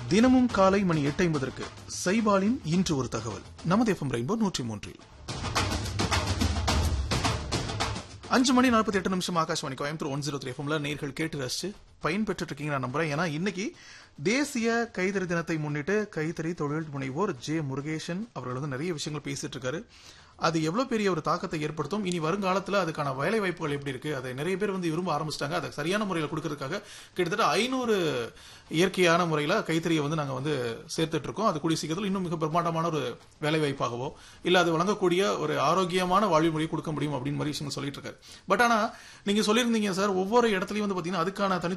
தினமும் காலை மணி எட்டு ஐம்பதற்கு சைபாலின் இன்று ஒரு தகவல் நமது எஃப்எம் ரெயின்போ நூற்றி மூன்றில் அஞ்சு மணி நாற்பத்தி எட்டு நிமிஷம் Akashvani Coimbatore one zero three எஃப்எம்ல நேர்கள் கேட்டு ரசிச்சு பயன்பெற்று இருக்கீங்க நான் நம்புறேன் ஏன்னா இன்னைக்கு தேசிய கைத்தறி தினத்தை முன்னிட்டு கைத்தறி தொழில் முனைவோர் ஜே முருகேசன் அவர்கள் வந்து நிறைய விஷயங்கள் பேசிட்டு இருக்காரு அது எவ்வளவு பெரிய ஒரு தாக்கத்தை ஏற்படுத்தும் இனி வருங்காலத்துல அதுக்கான வேலை வாய்ப்புகள் எப்படி இருக்கு அதை நிறைய பேர் வந்து விரும்ப ஆரம்பிச்சிட்டாங்க அதை சரியான முறையில் கொடுக்கறதுக்காக கிட்டத்தட்ட ஐநூறு இயற்கையான முறையில கைத்தறியை வந்து நாங்க வந்து சேர்த்துட்டு இருக்கோம் அது கூடிய சீக்கிரத்தில் இன்னும் மிக பிரம்மாண்டமான ஒரு வேலை வாய்ப்பாகவோ இல்ல அது வழங்கக்கூடிய ஒரு ஆரோக்கியமான வாழ்வு முறையை கொடுக்க முடியும் அப்படின்னு மாதிரி விஷயங்கள் சொல்லிட்டு இருக்காரு பட் ஆனா நீங்க சொல்லியிருந்தீங்க சார் ஒவ்வொரு இடத்துலயும் வந்து பாத்தீங்கன்னா அதுக்கான தனி